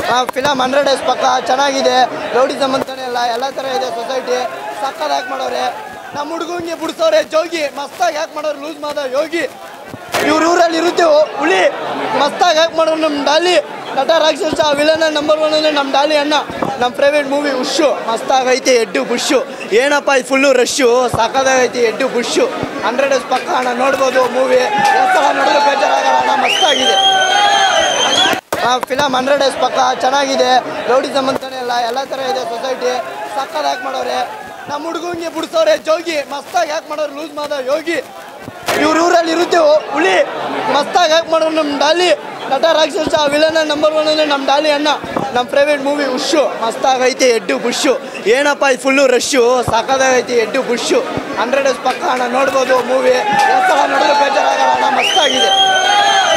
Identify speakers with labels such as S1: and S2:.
S1: film hundred days ಪಕ್ಕ ಚೆನ್ನಾಗಿದೆ rowdyism ಅಂತಾನೆ ಇಲ್ಲ ಎಲ್ಲ ಥರ ಇದೆ ಸೊಸೈಟಿ ಸಕ್ಕದ ಯಾಕೆ ಮಾಡೋರೆ ನಮ್ಮ ಹುಡುಗಂಗೆ ಬಿಡಿಸೋರೆ ಜೋಗಿ ಮಸ್ತಾಗಿ ಯಾಕೆ ಮಾಡೋರು ಲೂಸ್ ಮಾದ ಯೋಗಿ ಇವ್ರ ಊರಲ್ಲಿ ಇರುತ್ತೆ ಹುಳಿ ಮಸ್ತಾಗಿ ಯಾಕೆ ಮಾಡೋರು ನಮ್ಮ ಡಾಲಿ ನಟ ರಾಕ್ಷಸ ವಿಲನ ನಂಬರ್ ಒನ್ ಅಂದರೆ ನಮ್ಮ ಡಾಲಿ ಅಣ್ಣ ನಮ್ಮ ಪ್ರೈವೇಟ್ ಮೂವಿ ಉಶ್ಶು ಮಸ್ತಾಗೈತೆ ಎಡ್ಡು ಬುಶ್ಶು ಏನಪ್ಪ ಇದು ಫುಲ್ಲು ರಶ್ಶು ಸಾಕಾಗೈತಿ ಎಡ್ಡು ಬುಶ್ಶು ಹಂಡ್ರೆಡ್ ಡೇಸ್ ಪಕ್ಕ ಅಣ್ಣ ನೋಡ್ಬೋದು ಮೂವಿ ಎಷ್ಟು ಸಲ ನೋಡಿದ್ರೆ ಬೇಜಾರಾಗಲ್ಲ ಅಣ್ಣ ಮಸ್ತಾಗಿದೆ ಫಿಲಮ್ ಹಂಡ್ರೆಡ್ ಡೇಸ್ ಪಕ್ಕ ಚೆನ್ನಾಗಿದೆ ರೌಡಿಸಮ್ ಅಂತಾನೆ ಇಲ್ಲ ಎಲ್ಲ ಥರ ಇದೆ ಸೊಸೈಟಿ ಸಕ್ಕದ ಯಾಕೆ ಮಾಡೋರೆ ನಮ್ಮ ಹುಡುಗಂಗೆ ಬಿಡಿಸೋರೆ ಜೋಗಿ ಮಸ್ತಾಗಿ ಯಾಕೆ ಮಾಡೋರು ಲೂಸ್ ಮಾದ ಯೋಗಿ ಇವ್ರ ಊರಲ್ಲಿ ಇರುತ್ತೆ ಹುಳಿ ಮಸ್ತಾಗಿ ಯಾಕೆ ಮಾಡೋರು ನಮ್ಮ ಡಾಲಿ ನಟ ರಾಕ್ಷಸ ವಿಲನ ನಂಬರ್ ಒನ್ ಅಂದರೆ ನಮ್ಮ ಡಾಲಿ ಅಣ್ಣ ನಮ್ಮ ಪ್ರೈವೇಟ್ ಮೂವಿ ಉಶ್ಶು ಮಸ್ತಾಗೈತೆ ಎಡ್ಡು ಬುಶ್ಶು ಏನಪ್ಪ ಇದು ಫುಲ್ಲು ರಶ್ಶು ಸಾಕಾಗೈತಿ ಎಡ್ಡು ಬುಶ್ಶು ಹಂಡ್ರೆಡ್ ಡೇಸ್ ಪಕ್ಕ ಅಣ್ಣ ನೋಡ್ಬೋದು ಮೂವಿ ಎಷ್ಟು ಸಲ ನೋಡಿದ್ರೆ ಬೇಜಾರಾಗಲ್ಲ ಅಣ್ಣ ಮಸ್ತಾಗಿದೆ